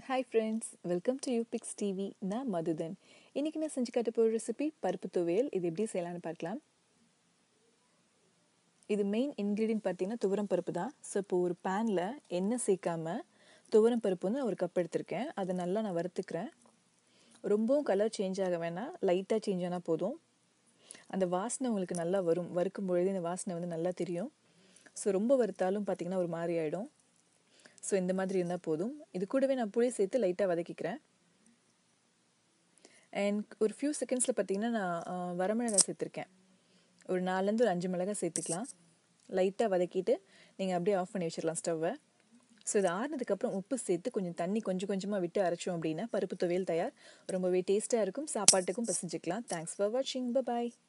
hi friends welcome to U pics TV நான் மதுதன் இன்றைக்கி நான் செஞ்சு காட்ட போகிற ரெசிபி பருப்பு துவையல் இது எப்படி செய்யலாம்னு பார்க்கலாம் இது மெயின் இன்க்ரீடியன்ட் பார்த்தீங்கன்னா துவரம் பருப்பு தான் ஸோ இப்போ ஒரு பேனில் எண்ணெய் சேர்க்காம துவரம் பருப்பு வந்து நான் ஒரு கப் எடுத்திருக்கேன் அதை நல்லா நான் வறுத்துக்கிறேன் ரொம்பவும் கலர் சேஞ்ச் ஆக வேணாம் லைட்டாக சேஞ்ச் ஆனால் போதும் அந்த வாசனை உங்களுக்கு நல்லா வரும் வறுக்கும் பொழுது இந்த வாசனை வந்து நல்லா தெரியும் ஸோ ரொம்ப வறுத்தாலும் பார்த்தீங்கன்னா ஒரு மாதிரி ஆகிடும் ஸோ இந்த மாதிரி இருந்தால் போதும் இது கூடவே நான் புளி சேர்த்து லைட்டாக வதக்கிக்கிறேன் அண்ட் ஒரு ஃபியூ செகண்ட்ஸில் பார்த்தீங்கன்னா நான் வரமிளகாய் சேர்த்துருக்கேன் ஒரு நாலுலேருந்து ஒரு அஞ்சு மிளகாய் சேர்த்துக்கலாம் லைட்டாக வதக்கிட்டு நீங்கள் அப்படியே ஆஃப் பண்ணி வச்சிடலாம் ஸ்டவ்வை ஸோ இது ஆறுனதுக்கப்புறம் உப்பு சேர்த்து கொஞ்சம் தண்ணி கொஞ்சம் கொஞ்சமாக விட்டு அரைச்சோம் அப்படின்னா பருப்பு துவையல் தயார் ரொம்பவே டேஸ்ட்டாக இருக்கும் சாப்பாட்டுக்கும் பசிஞ்சுக்கலாம் தேங்க்ஸ் ஃபார் வாட்சிங் பாய்